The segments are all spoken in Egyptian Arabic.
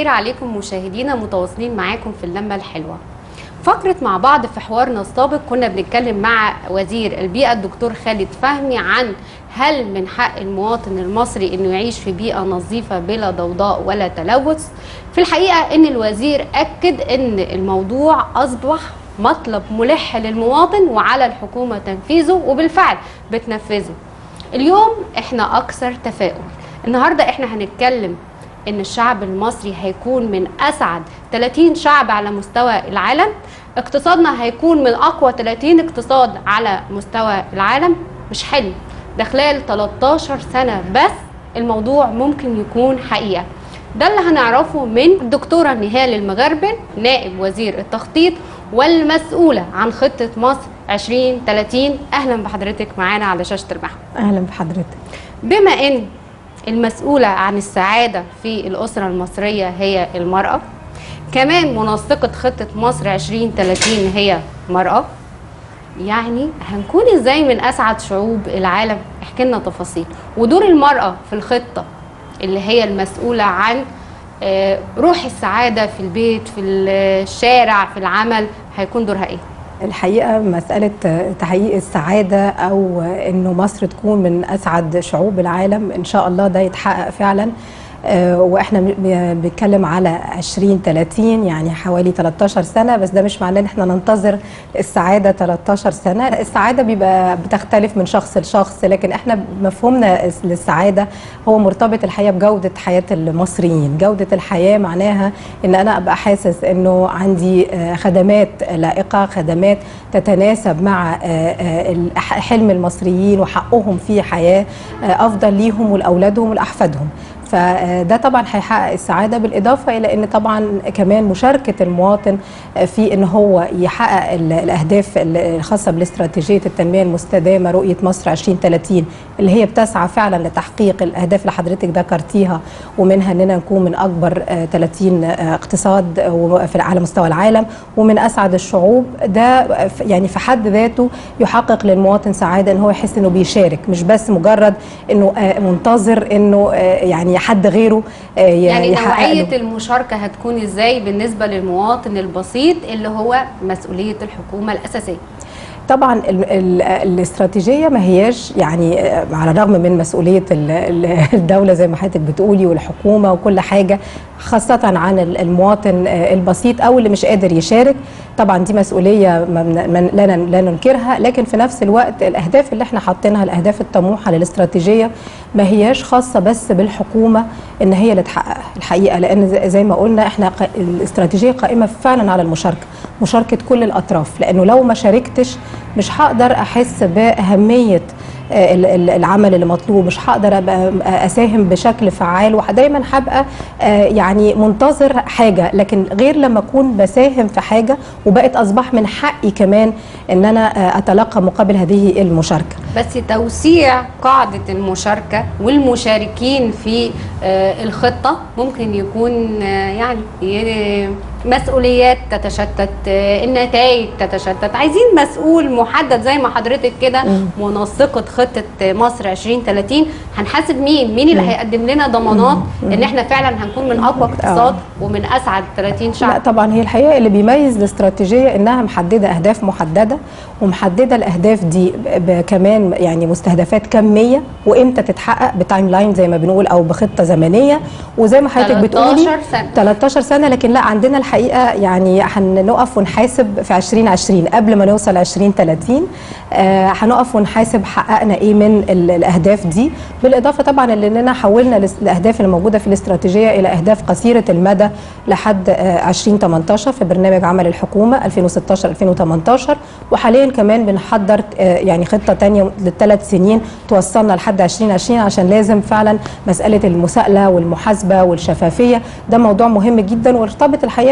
الخير عليكم مشاهدينا متواصلين معاكم في اللمة الحلوة فقرة مع بعض في حوارنا السابق كنا بنتكلم مع وزير البيئة الدكتور خالد فهمي عن هل من حق المواطن المصري انه يعيش في بيئة نظيفة بلا ضوضاء ولا تلوث في الحقيقة ان الوزير اكد ان الموضوع اصبح مطلب ملح للمواطن وعلى الحكومة تنفيذه وبالفعل بتنفذه اليوم احنا اكثر تفاؤل النهارده احنا هنتكلم ان الشعب المصري هيكون من اسعد 30 شعب على مستوى العالم اقتصادنا هيكون من اقوى 30 اقتصاد على مستوى العالم مش حلم ده خلال 13 سنه بس الموضوع ممكن يكون حقيقه ده اللي هنعرفه من الدكتوره نهال المغربل نائب وزير التخطيط والمسؤوله عن خطه مصر 2030 اهلا بحضرتك معانا على شاشه المحور اهلا بحضرتك بما ان المسؤولة عن السعادة في الأسرة المصرية هي المرأة كمان منسقة خطة مصر 2030 هي مرأة يعني هنكون ازاي من أسعد شعوب العالم احكي لنا تفاصيل ودور المرأة في الخطة اللي هي المسؤولة عن آه، روح السعادة في البيت في الشارع في العمل هيكون دورها ايه؟ الحقيقه مساله تحقيق السعاده او انه مصر تكون من اسعد شعوب العالم ان شاء الله ده يتحقق فعلا آه، واحنا ب- بنتكلم على 2030 يعني حوالي 13 سنه بس ده مش معناه ان احنا ننتظر السعاده 13 سنه السعاده بيبقى بتختلف من شخص لشخص لكن احنا مفهومنا للسعاده هو مرتبط الحقيقه بجوده حياه المصريين جوده الحياه معناها ان انا ابقى حاسس انه عندي آه، خدمات لائقه خدمات تتناسب مع آه، آه، الح- حلم المصريين وحقهم في حياه آه، افضل ليهم ولاولادهم ولاحفادهم فده طبعا هيحقق السعاده بالاضافه الى ان طبعا كمان مشاركه المواطن في ان هو يحقق ال- الاهداف الخاصه بالاستراتيجيه التنميه المستدامه رؤيه مصر 2030 اللي هي بتسعى فعلا لتحقيق الاهداف اللي حضرتك ذكرتيها ومنها اننا نكون من اكبر آه، 30 آه، اقتصاد آه، في- على مستوى العالم ومن اسعد الشعوب ده ف- يعني في حد ذاته يحقق للمواطن سعاده ان هو يحس انه بيشارك مش بس مجرد انه آه، منتظر انه آه، يعني حد غيره آه، ي- يعني يحقق له. نوعية المشاركة هتكون ازاي بالنسبة للمواطن البسيط اللي هو مسؤولية الحكومة الأساسية طبعا ال ال الاستراتيجيه ما هياش يعني آه، على الرغم من مسؤوليه ال- ال- الدوله زي ما حضرتك بتقولي والحكومه وكل حاجه خاصه عن ال- المواطن آه، البسيط او اللي مش قادر يشارك طبعا دي مسؤوليه ما بن- ما- لا نن- لا ننكرها لكن في نفس الوقت الاهداف اللي احنا حاطينها الاهداف الطموحه للاستراتيجيه ما هياش خاصه بس بالحكومه ان هي اللي تحققها الحقيقه لان زي- زي ما قلنا احنا ق- الاستراتيجيه قائمه فعلا على المشاركه مشاركه كل الاطراف لانه لو ما شاركتش مش هقدر احس باهميه آه، ال- ال- العمل اللي مطلوب مش هقدر ابقى اساهم بشكل فعال ودايما هبقى آه، يعني منتظر حاجه لكن غير لما اكون بساهم في حاجه وبقت اصبح من حقي كمان ان انا آه، اتلقى مقابل هذه المشاركه بس توسيع قاعدة المشاركة والمشاركين في آه، الخطة ممكن يكون آه، يعني ي- مسؤوليات تتشتت آه، النتائج تتشتت عايزين مسؤول محدد زي ما حضرتك كده منسقة خطة مصر 2030 هنحاسب مين مين اللي هيقدم لنا ضمانات ان احنا فعلا هنكون من اقوى اقتصاد ومن اسعد 30 لا شعب طبعا هي الحقيقه اللي بيميز الاستراتيجيه انها محدده اهداف محدده ومحدده الاهداف دي ب- ب- كمان يعني مستهدفات كميه وامتى تتحقق بتايم لاين زي ما بنقول او بخطه زمنيه وزي ما حضرتك بتقولي 13 سنة. 13 سنه لكن لا عندنا الحقيقه يعني هنقف ونحاسب في 2020 قبل ما نوصل 2030 آه، هنقف ونحاسب حققنا ايه من ال- الاهداف دي بالاضافه طبعا لاننا حولنا الاس- الاهداف اللي موجوده في الاستراتيجيه الى اهداف قصيره المدى لحد آه، 2018 في برنامج عمل الحكومه 2016 2018 وحاليا كمان بنحضر آه، يعني خطه تانية للثلاث سنين توصلنا لحد 2020 عشان لازم فعلا مساله المساءله والمحاسبه والشفافيه ده موضوع مهم جدا وارتبط الحقيقه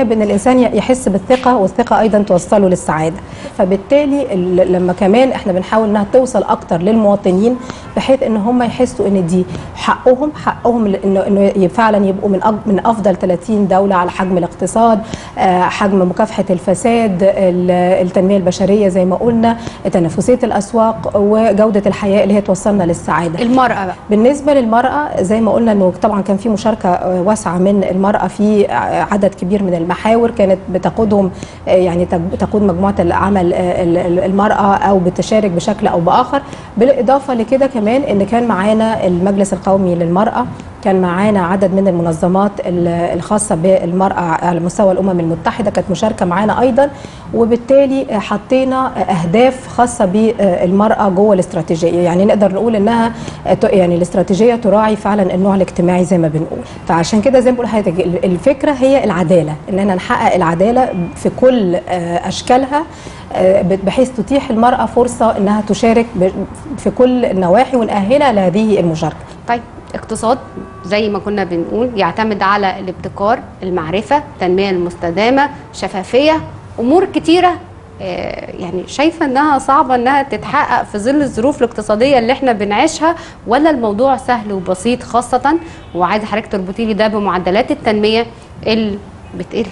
بان الانسان يحس بالثقه والثقه ايضا توصله للسعاده فبالتالي ال- لما كمان احنا بنحاول انها توصل اكتر للمواطنين بحيث ان هم يحسوا ان دي حقهم حقهم انه انه فعلا يبقوا من أج- من افضل 30 دوله على حجم الاقتصاد آه، حجم مكافحه الفساد ال- التنميه البشريه زي ما قلنا تنافسيه الاسواق وجوده الحياه اللي هي توصلنا للسعاده المراه بقى بالنسبه للمراه زي ما قلنا انه طبعا كان في مشاركه آه، واسعه من المراه في آه، عدد كبير من المحاور كانت بتقودهم آه، يعني تج- تقود مجموعه العمل آه، ال- ال- المراه او بتشارك بشكل او باخر بالاضافه لكده كمان ان كان معانا المجلس القومي للمراه كان معانا عدد من المنظمات ال- الخاصة بالمرأة على مستوى الأمم المتحدة كانت مشاركة معانا أيضا وبالتالي حطينا أهداف خاصة بالمرأة جوه الاستراتيجية يعني نقدر نقول إنها ت- يعني الاستراتيجية تراعي فعلا النوع الاجتماعي زي ما بنقول فعشان كده زي ما بقول لحضرتك ال- الفكرة هي العدالة إننا نحقق العدالة في كل آه، أشكالها آه، بحيث تتيح المرأة فرصة إنها تشارك ب- في كل النواحي ونأهلها لهذه المشاركة طيب اقتصاد زي ما كنا بنقول يعتمد على الابتكار المعرفة التنمية المستدامة شفافية أمور كتيرة آه، يعني شايفة انها صعبة انها تتحقق في ظل الظروف الاقتصادية اللي احنا بنعيشها ولا الموضوع سهل وبسيط خاصة وعايزة حضرتك تربطي لي ده بمعدلات التنمية اللي بتقل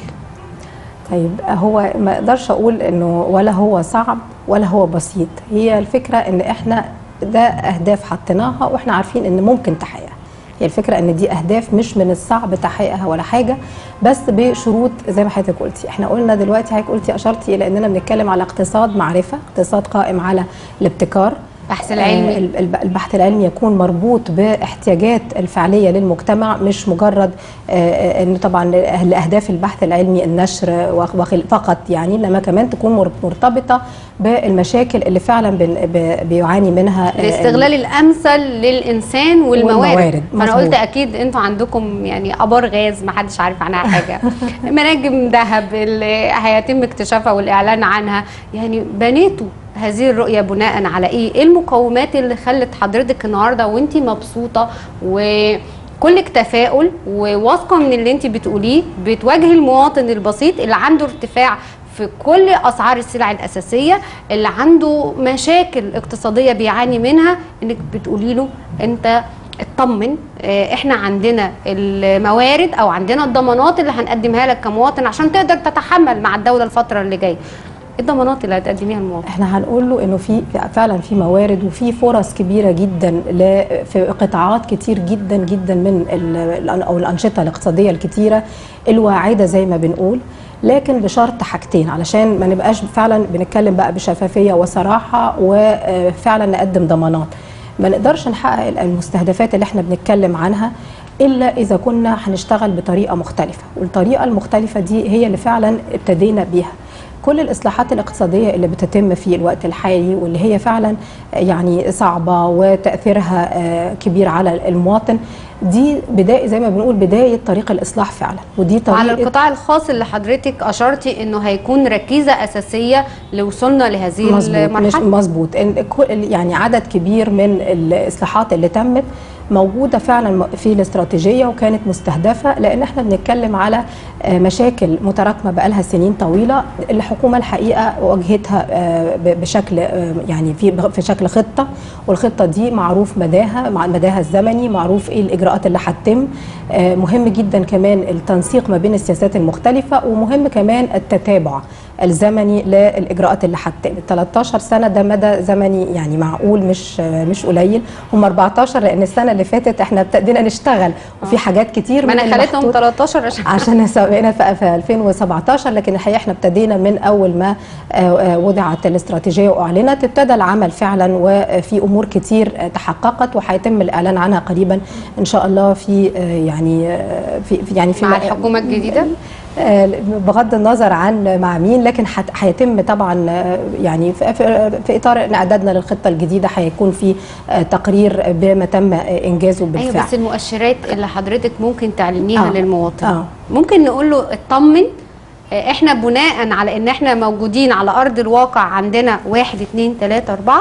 طيب هو ما اقدرش اقول انه ولا هو صعب ولا هو بسيط هي الفكره ان احنا ده اهداف حطيناها واحنا عارفين ان ممكن تحقيقها هي الفكره ان دي اهداف مش من الصعب تحقيقها ولا حاجه بس بشروط زي ما حضرتك قلتي احنا قلنا دلوقتي حضرتك قلتي اشرتي الى اننا بنتكلم على اقتصاد معرفه اقتصاد قائم على الابتكار البحث العلمي. آه، ال- الب- البحث العلمي يكون مربوط باحتياجات الفعليه للمجتمع مش مجرد آه، آه، ان طبعا لاهداف البحث العلمي النشر وخ- وخل- فقط يعني انما كمان تكون مر- مرتبطه بالمشاكل اللي فعلا بن- ب- بيعاني منها آه، الاستغلال الامثل للانسان والموارد, والموارد، فانا مظبوط. قلت اكيد انتوا عندكم يعني ابار غاز ما حدش عارف عنها حاجه مناجم ذهب اللي هيتم اكتشافها والاعلان عنها يعني بنيتوا هذه الرؤيه بناء على ايه ايه المقومات اللي خلت حضرتك النهارده وانت مبسوطه وكلك تفاؤل وواثقه من اللي انت بتقوليه بتواجهي المواطن البسيط اللي عنده ارتفاع في كل اسعار السلع الاساسيه اللي عنده مشاكل اقتصاديه بيعاني منها انك بتقولي له انت اطمن اه، احنا عندنا الموارد او عندنا الضمانات اللي هنقدمها لك كمواطن عشان تقدر تتحمل مع الدوله الفتره اللي جايه ايه الضمانات اللي هتقدميها للمواطن احنا هنقول له انه في فعلا في موارد وفي فرص كبيره جدا ل- في قطاعات كتير جدا جدا من ال- الأن- او الانشطه الاقتصاديه الكتيره الواعده زي ما بنقول لكن بشرط حاجتين علشان ما نبقاش فعلا بنتكلم بقى بشفافيه وصراحه وفعلا نقدم ضمانات ما نقدرش نحقق المستهدفات اللي احنا بنتكلم عنها الا اذا كنا هنشتغل بطريقه مختلفه والطريقه المختلفه دي هي اللي فعلا ابتدينا بيها كل الاصلاحات الاقتصاديه اللي بتتم في الوقت الحالي واللي هي فعلا يعني صعبه وتاثيرها آه، كبير على المواطن دي بدايه زي ما بنقول بدايه طريق الاصلاح فعلا ودي طريقه على القطاع الخاص اللي حضرتك اشرتي انه هيكون ركيزه اساسيه لوصولنا لهذه مظبوط مش المرحله مظبوط إن كل- يعني عدد كبير من الاصلاحات اللي تمت موجوده فعلا في الاستراتيجيه وكانت مستهدفه لان احنا بنتكلم على آه، مشاكل متراكمه بقالها سنين طويله الحكومه الحقيقه واجهتها آه، ب- بشكل آه، يعني في في شكل خطه والخطه دي معروف مداها مع مداها الزمني معروف ايه الاجراءات اللي هتتم آه، مهم جدا كمان التنسيق ما بين السياسات المختلفه ومهم كمان التتابع الزمني للاجراءات اللي هتتم 13 سنه ده مدى زمني يعني معقول مش مش قليل هم 14 لان السنه اللي فاتت احنا ابتدينا نشتغل وفي حاجات كتير ما من انا خليتهم المحطوط- 13 عشان عشان بقينا في في 2017 لكن الحقيقه احنا ابتدينا من اول ما آه، آه، وضعت الاستراتيجيه واعلنت ابتدى العمل فعلا وفي امور كتير آه، تحققت وهيتم الاعلان عنها قريبا ان شاء الله في آه، يعني آه، في في- يعني في مع الحكومه الجديده آه، بغض النظر عن مع مين لكن هت- هيتم طبعا آه، يعني في- في في اطار ان اعدادنا للخطه الجديده هيكون في آه، تقرير بما تم آه، انجازه بالفعل ايوه بس المؤشرات اللي حضرتك ممكن تعلنيها آه. للمواطن آه. ممكن نقول له اطمن آه، احنا بناء على ان احنا موجودين على ارض الواقع عندنا واحد اتنين تلاته اربعه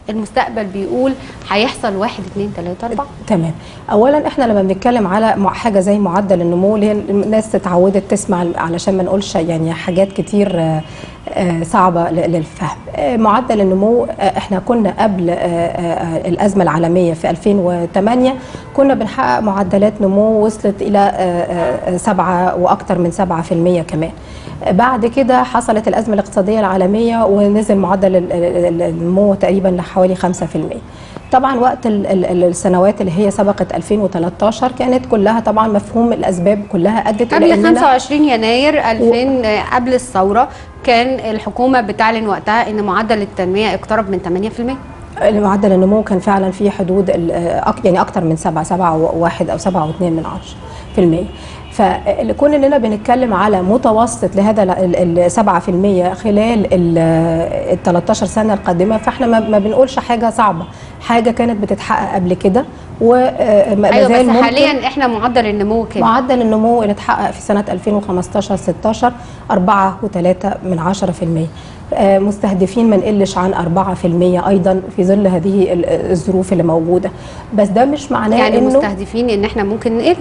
المستقبل بيقول هيحصل واحد اتنين تلاته اربعه تمام اولا احنا لما بنتكلم على مع- حاجه زي معدل النمو اللي هي الناس اتعودت تسمع علشان ما نقولش يعني حاجات كتير آه، آه، صعبه ل- للفهم آه، معدل النمو آه، احنا كنا قبل آه، آه، الازمه العالميه في 2008 كنا بنحقق معدلات نمو وصلت الى آه، آه، سبعة واكثر من 7% كمان بعد كده حصلت الازمه الاقتصاديه العالميه ونزل معدل ال- ال- ال- النمو تقريبا لحوالي 5% طبعا وقت ال- ال- السنوات اللي هي سبقت 2013 كانت كلها طبعا مفهوم الاسباب كلها ادت قبل إننا- 25 يناير 2000 آه، قبل الثوره كان الحكومه بتعلن وقتها ان معدل التنميه اقترب من 8% معدل النمو كان فعلا في حدود ال- أك- يعني اكتر من 7 7 واحد او 7 و2 من 10 في المية فكون اننا بنتكلم على متوسط لهذا ال 7% خلال ال 13 سنه القادمه فاحنا ما ما بنقولش حاجه صعبه حاجه كانت بتتحقق قبل كده وما ايوه زال بس ممكن حاليا احنا معدل النمو كام معدل النمو اللي اتحقق في سنة 2015 16 4 و3 من 10 في المية آه، مستهدفين ما نقلش عن 4 في المية أيضا في ظل هذه ال- الظروف اللي موجودة بس ده مش معناه يعني إنه مستهدفين ان احنا ممكن نقل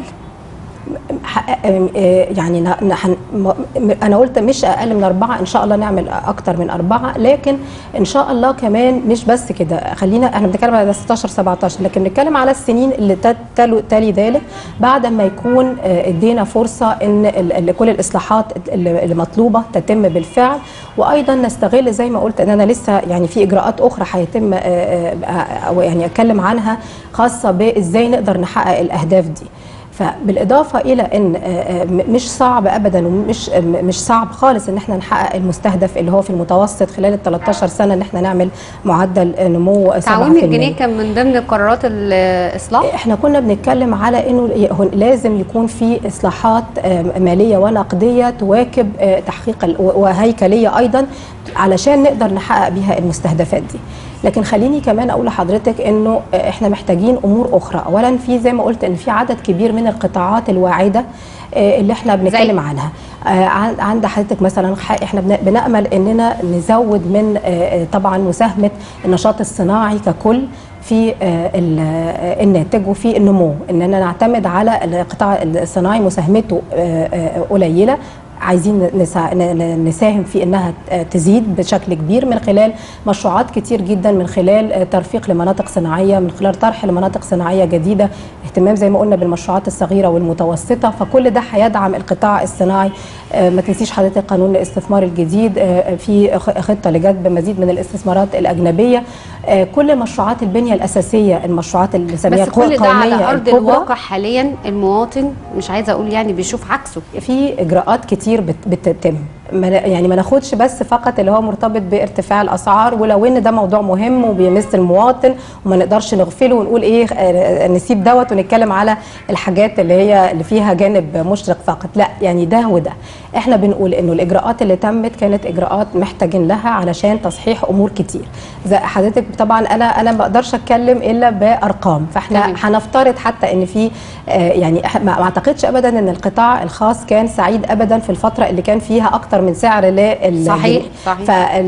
حقق- آه، يعني ن- نحن- م- م- انا قلت مش اقل من اربعه ان شاء الله نعمل اكتر من اربعه لكن ان شاء الله كمان مش بس كده خلينا احنا بنتكلم على 16 17 لكن بنتكلم على السنين اللي تل- تلو- تلي ذلك بعد ما يكون آه، ادينا فرصه ان ال- ال- كل الاصلاحات اللي اللي مطلوبه تتم بالفعل وايضا نستغل زي ما قلت ان انا لسه يعني في اجراءات اخرى هيتم آه، آه، او يعني اتكلم عنها خاصه بازاي نقدر نحقق الاهداف دي فبالاضافه الى ان آه، آه، م- مش صعب ابدا ومش م- مش صعب خالص ان احنا نحقق المستهدف اللي هو في المتوسط خلال ال 13 سنه ان احنا نعمل معدل آه، نمو 7% تعويم الجنيه كان من ضمن قرارات الاصلاح احنا كنا بنتكلم على انه ي- هن- لازم يكون في اصلاحات آه، ماليه ونقديه تواكب آه، تحقيق ال- و- وهيكليه ايضا علشان نقدر نحقق بيها المستهدفات دي لكن خليني كمان اقول لحضرتك انه آه، احنا محتاجين امور اخرى اولا في زي ما قلت ان في عدد كبير من القطاعات الواعده آه، اللي احنا بنتكلم عنها آه، عن- عند حضرتك مثلا ح- احنا بن- بنامل اننا نزود من آه، آه، طبعا مساهمه النشاط الصناعي ككل في آه، ال- آه، الناتج وفي النمو اننا نعتمد على القطاع الصناعي مساهمته آه، آه، قليله عايزين نسا- ن- ن- نساهم في انها ت- تزيد بشكل كبير من خلال مشروعات كتير جدا من خلال آه، ترفيق لمناطق صناعيه من خلال طرح لمناطق صناعيه جديده اهتمام زي ما قلنا بالمشروعات الصغيره والمتوسطه فكل ده هيدعم القطاع الصناعي آه، ما تنسيش حضرتك قانون الاستثمار الجديد آه، في خ- خطه لجذب مزيد من الاستثمارات الاجنبيه آه، كل مشروعات البنيه الاساسيه المشروعات اللي بنسميها بس كل ده على القومية ارض الكبرى. الواقع حاليا المواطن مش عايزه اقول يعني بيشوف عكسه في اجراءات كتير بت- بتتم ما ن- يعني ما ناخدش بس فقط اللي هو مرتبط بارتفاع الاسعار ولو ان ده موضوع مهم وبيمس المواطن وما نقدرش نغفله ونقول ايه آه، نسيب دوت ونتكلم على الحاجات اللي هي اللي فيها جانب مشرق فقط لا يعني ده وده احنا بنقول انه الاجراءات اللي تمت كانت اجراءات محتاجين لها علشان تصحيح امور كتير زي حضرتك طبعا انا انا ما اقدرش اتكلم الا بارقام فاحنا تمام. هنفترض حتى ان في آه، يعني إح- ما ما اعتقدش ابدا ان القطاع الخاص كان سعيد ابدا في الفتره اللي كان فيها اكتر من سعر لل صحيح، صحيح.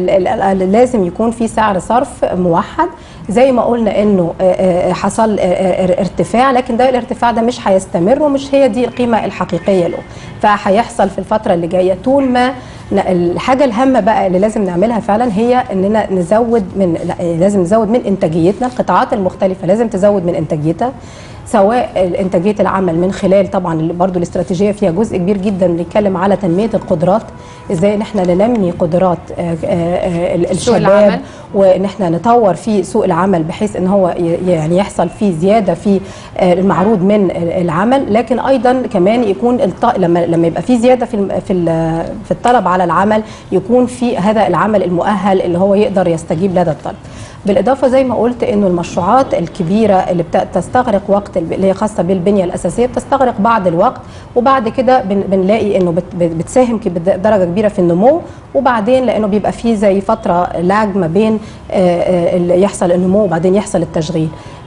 فلازم يكون في سعر صرف موحد زي ما قلنا انه آه، آه، حصل آه، آه، ارتفاع لكن ده الارتفاع ده مش هيستمر ومش هي دي القيمه الحقيقيه له فهيحصل في الفتره اللي جايه طول ما ن- الحاجه الهامه بقى اللي لازم نعملها فعلا هي اننا نزود من لا، لازم نزود من انتاجيتنا القطاعات المختلفه لازم تزود من انتاجيتها سواء انتاجيه العمل من خلال طبعا اللي برضو الاستراتيجيه فيها جزء كبير جدا بنتكلم على تنميه القدرات ازاي ان احنا ننمي قدرات آه، آه، آه، سوق الشباب العمل. وان احنا نطور في سوق العمل بحيث ان هو ي- يعني يحصل فيه زياده في آه، المعروض من العمل لكن ايضا كمان يكون الط... لما لما يبقى في زياده في الم- في ال- في الطلب على العمل يكون في هذا العمل المؤهل اللي هو يقدر يستجيب لدى الطلب بالاضافه زي ما قلت انه المشروعات الكبيره اللي بتستغرق وقت الب- اللي هي خاصه بالبنيه الاساسيه بتستغرق بعض الوقت وبعد كده بن- بنلاقي انه بت- بت- بتساهم ك- بدرجه كبيره في النمو وبعدين لانه بيبقى فيه زي فتره لاج ما بين آه، آه، اللي يحصل النمو وبعدين يحصل التشغيل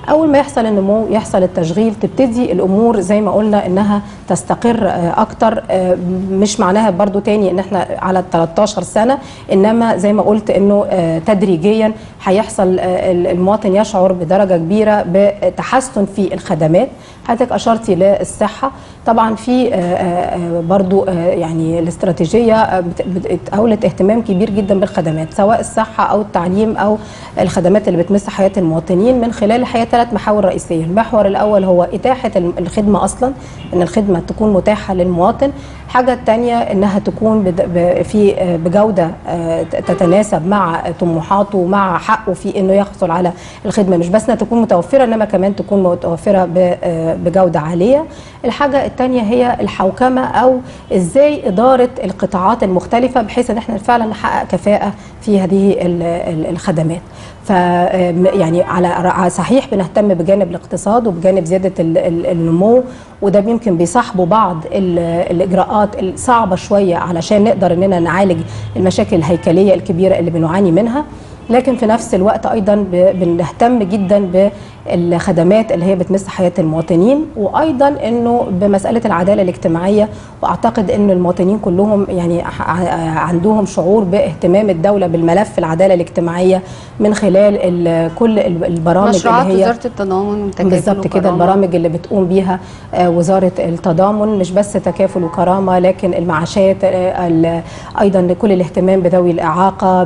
اول ما يحصل النمو يحصل التشغيل تبتدي الامور زي ما قلنا انها تستقر آه، اكتر آه، مش معناها برضو تاني ان احنا على 13 سنه انما زي ما قلت انه آه، تدريجيا هيحصل آه، المواطن يشعر بدرجه كبيره بتحسن في الخدمات حضرتك اشرتي للصحه طبعا في آه، آه، برضو آه، يعني الاستراتيجيه آه، بت- بت- اولت اهتمام كبير جدا بالخدمات سواء الصحه او التعليم او الخدمات اللي بتمس حياه المواطنين من خلال الحقيقه ثلاث محاور رئيسيه المحور الاول هو اتاحه الم- الخدمه اصلا ان الخدمه تكون متاحه للمواطن الحاجه الثانيه انها تكون بد- ب- في آه، بجوده آه، ت- تتناسب مع طموحاته ومع حقه في انه يحصل على الخدمه مش بس انها تكون متوفره انما كمان تكون متوفره ب- آه، بجوده عاليه الحاجه الثانيه هي الحوكمه او ازاي اداره القطاعات المختلفه بحيث ان احنا فعلا نحقق كفاءه في هذه ال- ال- الخدمات ف يعني على على صحيح بنهتم بجانب الاقتصاد وبجانب زياده ال- ال- النمو وده يمكن بيصاحبه بعض ال- الاجراءات الصعبه شويه علشان نقدر اننا نعالج المشاكل الهيكليه الكبيره اللي بنعاني منها لكن في نفس الوقت ايضا ب- بنهتم جدا بالخدمات اللي هي بتمس حياه المواطنين وايضا انه بمساله العداله الاجتماعيه واعتقد ان المواطنين كلهم يعني ح- ع- عندهم شعور باهتمام الدوله بالملف العداله الاجتماعيه من خلال ال- كل ال- البرامج مشروعات اللي هي وزاره التضامن والتكافل بالظبط كده والكرامة. البرامج اللي بتقوم بيها آه، وزاره التضامن مش بس تكافل وكرامه لكن المعاشات آه، ال- ايضا كل الاهتمام بذوي الاعاقه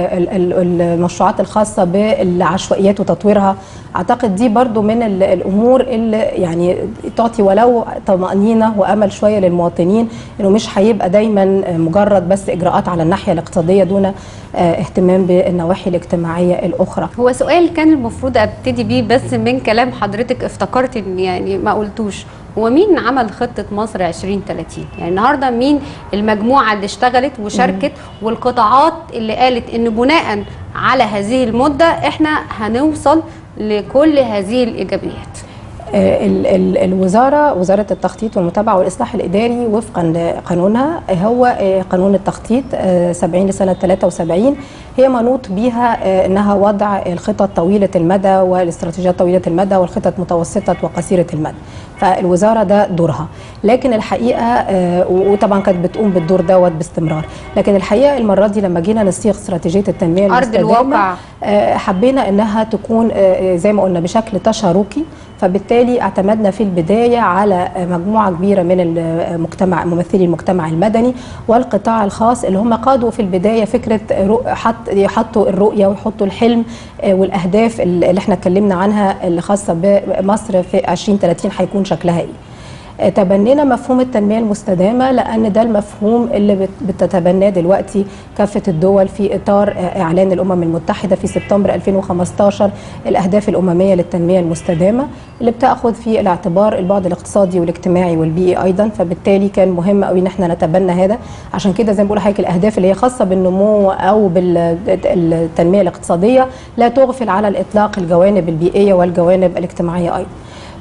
بالمشروعات الخاصه بالعشوائيات وتطويرها اعتقد دي برضو من ال- الامور اللي يعني تعطي ولو طمانينه وامل شويه للمواطنين انه مش هيبقى دايما مجرد بس اجراءات على الناحيه الاقتصاديه دون آه، اهتمام بالنواحي الاجتماعيه الاخرى هو سؤال كان المفروض ابتدي بيه بس من كلام حضرتك افتكرت ان يعني ما قلتوش هو مين عمل خطة مصر 2030 يعني النهاردة مين المجموعة اللي اشتغلت وشاركت والقطاعات اللي قالت ان بناء على هذه المدة احنا هنوصل لكل هذه الايجابيات آه، ال- ال- الوزارة وزارة التخطيط والمتابعة والإصلاح الإداري وفقا لقانونها آه، هو آه، قانون التخطيط آه، 70 لسنة 73 هي منوط بيها آه، أنها وضع الخطط طويلة المدى والاستراتيجيات طويلة المدى والخطط متوسطة وقصيرة المدى فالوزارة ده دورها لكن الحقيقة آه، و- وطبعا كانت بتقوم بالدور دوت باستمرار لكن الحقيقة المرة دي لما جينا نصيغ استراتيجية التنمية أرض المستدامة الواقع. آه، حبينا انها تكون آه، زي ما قلنا بشكل تشاركي فبالتالي اعتمدنا في البدايه على آه، مجموعه كبيره من المجتمع ممثلي المجتمع المدني والقطاع الخاص اللي هم قادوا في البدايه فكره رؤ- حط يحطوا الرؤيه ويحطوا الحلم آه، والاهداف اللي احنا اتكلمنا عنها اللي خاصه بمصر في 2030 هيكون شكلها ايه آه، تبنينا مفهوم التنمية المستدامة لأن ده المفهوم اللي بت- بتتبناه دلوقتي كافة الدول في إطار آه، إعلان الأمم المتحدة في سبتمبر 2015 الأهداف الأممية للتنمية المستدامة اللي بتأخذ في الاعتبار البعد الاقتصادي والاجتماعي والبيئي أيضا فبالتالي كان مهم قوي إن احنا نتبنى هذا عشان كده زي ما بقول لحضرتك الأهداف اللي هي خاصة بالنمو أو بالتنمية الاقتصادية لا تغفل على الإطلاق الجوانب البيئية والجوانب الاجتماعية أيضا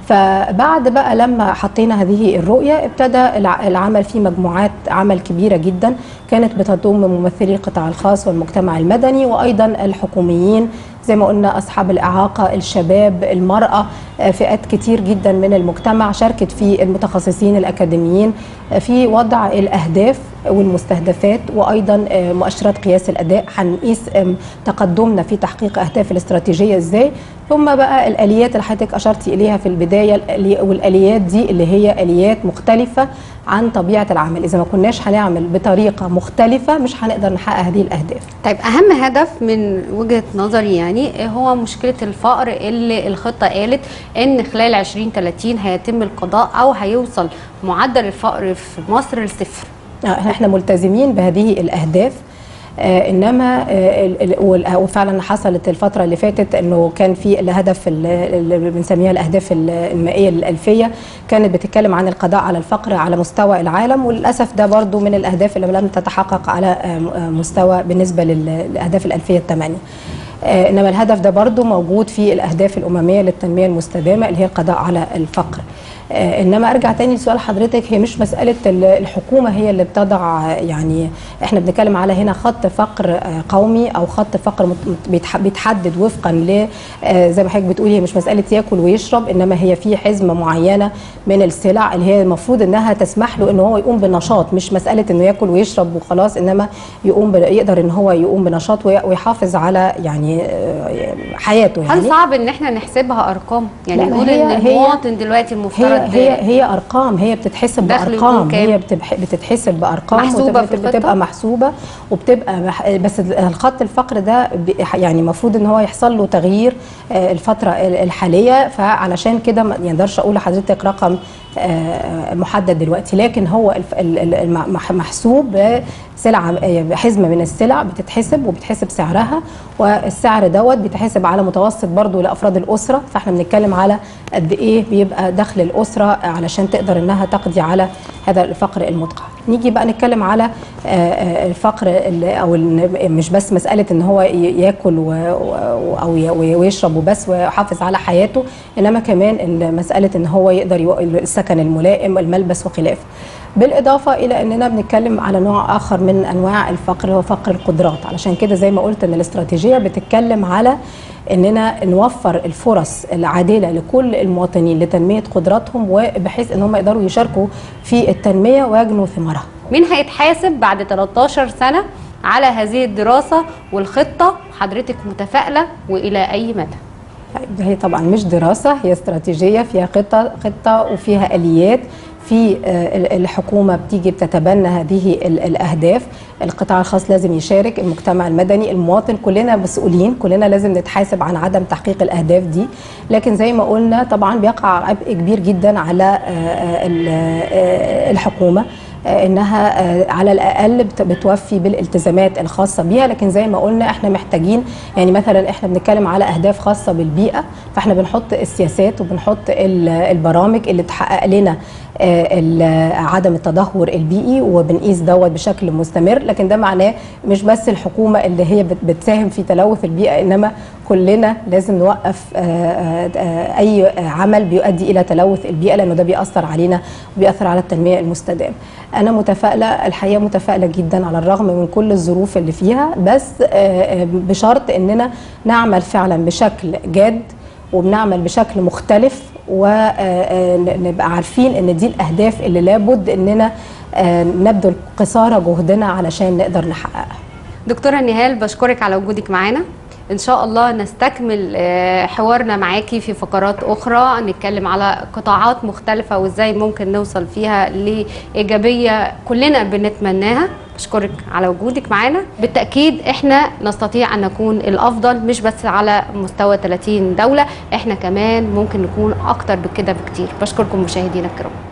فبعد بقى لما حطينا هذه الرؤية ابتدى الع- العمل في مجموعات عمل كبيرة جدا كانت بتضم ممثلي القطاع الخاص والمجتمع المدني وأيضا الحكوميين زي ما قلنا أصحاب الإعاقة الشباب المرأة آه، فئات كتير جدا من المجتمع شاركت في المتخصصين الأكاديميين آه، في وضع الأهداف والمستهدفات وايضا آه، مؤشرات قياس الاداء هنقيس آم، تقدمنا في تحقيق اهداف الاستراتيجيه ازاي ثم بقى الاليات اللي حضرتك اشرتي اليها في البدايه الآلي- والاليات دي اللي هي اليات مختلفه عن طبيعه العمل اذا ما كناش هنعمل بطريقه مختلفه مش هنقدر نحقق هذه الاهداف طيب اهم هدف من وجهه نظري يعني هو مشكله الفقر اللي الخطه قالت ان خلال 2030 هيتم القضاء او هيوصل معدل الفقر في مصر لصفر آه، احنا ملتزمين بهذه الاهداف آه انما آه ال- ال- وال- وفعلا حصلت الفتره اللي فاتت انه كان في الهدف ال- اللي بنسميها الاهداف ال- المائيه الالفيه كانت بتتكلم عن القضاء على الفقر على مستوى العالم وللاسف ده برضو من الاهداف اللي لم تتحقق على آه، م- آه، مستوى بالنسبه لل- للاهداف الالفيه الثمانيه آه، انما الهدف ده برضو موجود في الاهداف الامميه للتنميه المستدامه اللي هي القضاء على الفقر آه، انما ارجع تاني لسؤال حضرتك هي مش مساله ال- الحكومه هي اللي بتضع يعني احنا بنتكلم على هنا خط فقر آه، قومي او خط فقر مت- مت- بيتح- بيتحدد وفقا ل آه، زي ما حضرتك بتقولي هي مش مساله ياكل ويشرب انما هي في حزمه معينه من السلع اللي هي المفروض انها تسمح له ان هو يقوم بنشاط مش مساله انه ياكل ويشرب وخلاص انما يقوم ب- يقدر ان هو يقوم بنشاط وي- ويحافظ على يعني آه، حياته يعني هل صعب ان احنا نحسبها ارقام يعني لا، ما نقول هي- ان هي- المواطن دلوقتي المفترض هي هي هي ارقام هي بتتحسب دخل يكون بارقام كام؟ هي بتبح- بتتحسب بارقام محسوبة وتبقى- في الخطة؟ بتبقى محسوبه وبتبقى مح... بس الخط الفقر ده ب- يعني المفروض ان هو يحصل له تغيير آه، الفتره ال- الحاليه فعلشان كده ما يقدرش اقول لحضرتك رقم آه، محدد دلوقتي لكن هو الف- ال- ال- الم- مح- محسوب سلعه آه، حزمه من السلع بتتحسب وبتحسب سعرها والسعر دوت بيتحسب على متوسط برضو لافراد الاسره فاحنا بنتكلم على قد ايه بيبقى دخل الاسره علشان تقدر انها تقضي على هذا الفقر المدقع نيجي بقى نتكلم على آه، آه، الفقر ال- او ال- مش بس مساله ان هو ي- ياكل و- و- او ي- ويشرب وبس ويحافظ على حياته انما كمان ال- مساله ان هو يقدر يو- السكن الملائم الملبس وخلافه بالاضافه الى اننا بنتكلم على نوع اخر من انواع الفقر هو فقر القدرات علشان كده زي ما قلت ان الاستراتيجيه بتتكلم على اننا نوفر الفرص العادله لكل المواطنين لتنميه قدراتهم وبحيث ان هم يقدروا يشاركوا في التنميه ويجنوا ثمارها مين هيتحاسب بعد 13 سنه على هذه الدراسه والخطه حضرتك متفائله والى اي مدى طيب هي طبعا مش دراسة هي استراتيجية فيها خطة خطة وفيها آليات في آه، ال- الحكومة بتيجي بتتبنى هذه ال- الأهداف القطاع الخاص لازم يشارك المجتمع المدني المواطن كلنا مسؤولين كلنا لازم نتحاسب عن عدم تحقيق الأهداف دي لكن زي ما قلنا طبعا بيقع عبء كبير جدا على آه، آه، ال- آه، الحكومة آه، انها آه، على الاقل بت- بتوفي بالالتزامات الخاصه بيها لكن زي ما قلنا احنا محتاجين يعني مثلا احنا بنتكلم على اهداف خاصه بالبيئه فاحنا بنحط السياسات وبنحط ال- البرامج اللي تحقق لنا آه، ال- عدم التدهور البيئي وبنقيس دوت بشكل مستمر لكن ده معناه مش بس الحكومه اللي هي بت- بتساهم في تلوث البيئه انما كلنا لازم نوقف آه، آه، آه، اي عمل بيؤدي الى تلوث البيئه لانه ده بيأثر علينا وبيأثر على التنميه المستدامه. انا متفائله الحقيقه متفائله جدا على الرغم من كل الظروف اللي فيها بس آه، آه، بشرط اننا نعمل فعلا بشكل جاد وبنعمل بشكل مختلف ونبقى عارفين ان دي الاهداف اللي لابد اننا آه، نبذل قصارى جهدنا علشان نقدر نحققها. دكتوره نهال بشكرك على وجودك معانا ان شاء الله نستكمل آه، حوارنا معاكي في فقرات اخرى نتكلم على قطاعات مختلفه وازاي ممكن نوصل فيها لايجابيه كلنا بنتمناها بشكرك على وجودك معانا بالتاكيد احنا نستطيع ان نكون الافضل مش بس على مستوى 30 دوله احنا كمان ممكن نكون اكتر بكده بكتير بشكركم مشاهدينا الكرام